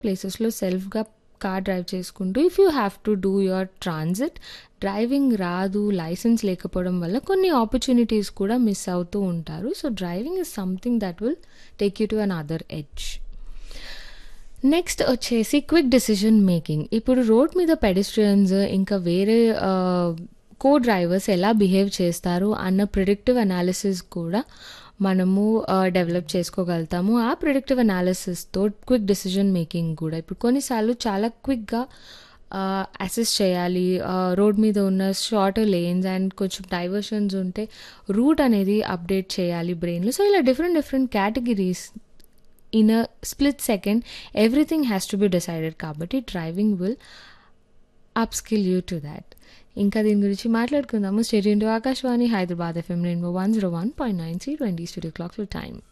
ప్లేసెస్‌లో సెల్ఫ్‌గా car drive చేసుకుంటూ if you have to do your transit driving రాదు, లైసెన్స్ లేకపోవడం వల్ల కొన్ని ఆపర్చునిటీస్ కూడా మిస్ అవుతూ ఉంటారు. So, driving is something that will take you to another edge. Next వచ్చేసి క్విక్ డెసిషన్ మేకింగ్. ఇప్పుడు రోడ్ మీద పెడెస్ట్రియన్స్ ఇంకా వేరే ఆహ్, కో డ్రైవర్స్ ఎలా బిహేవ్ చేస్తారు అన్న ప్రిడిక్టివ్ అనాలిసిస్ కూడా మనము ఆహ్, డెవలప్ చేసుకోగలుగుతాము. ఆ ప్రిడిక్టివ్ అనాలిసిస్‌తో క్విక్ డెసిషన్ మేకింగ్ కూడా ఇప్పుడు కొన్నిసార్లు చాలా క్విక్‌గా ఆహ్, అసెస్ చేయాలి. ఆహ్, రోడ్ మీద ఉన్న షార్టర్ లేన్స్ అండ్ కొంచెం డైవర్షన్స్ ఉంటే రూట్ అనేది అప్డేట్ చేయాలి బ్రెయిన్‌లో. సో, ఇలా different different categories in a split second everything has to be decided కాబట్టి driving will upskill you to thought. ఇంకా దీని గురించి మాట్లాడుకుందాము. Stay tune to Akashvani Hyderabad FM Rainbow 101.9 సి 20 స్టూడియో క్లాక్‌లో టైం